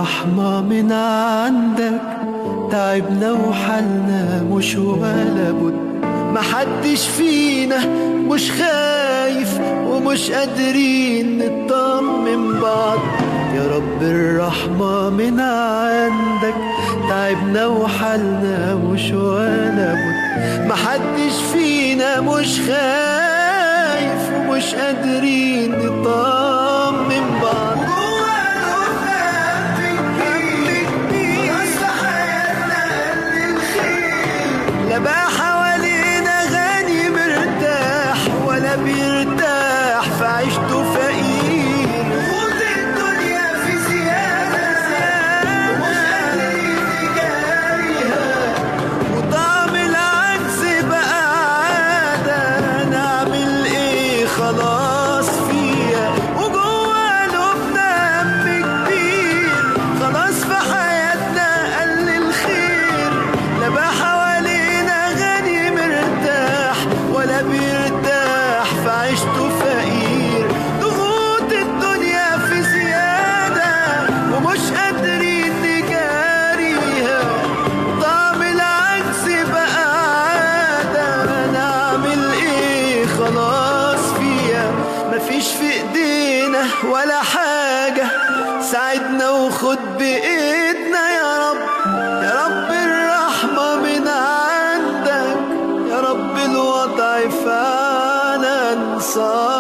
الرحمة من عندك تعبنا وحالنا مش ولا بد محدش فينا مش خايف ومش قادرين نطمن بعض يا رب الرحمة من عندك تعبنا وحالنا مش ولا بد محدش فينا مش خايف ومش قادرين نطمن بعض لا بقى حوالينا غني مرتاح ولا بيرتاح في عيشته فقير قوت الدنيا في زيادة ومش قادرين نجاريها وطعم العجز بقى عادة نعمل ايه خلاص فيها وجوه قلوبنا هم كبير خلاص في حياتنا قل الخير لا بقى حوالينا غني مرتاح ولا بيرتاح في عيشته فقير ضغوط الدنيا في زيادة ومش قادرين نجاريها طعم العجز بقى عادة نعمل ايه خلاص فيها مفيش في ايدينا ولا حاجة ساعدنا وخد بايدنا يا رب يا رب الرحمة من عندك يا رب الوضع فعلا صار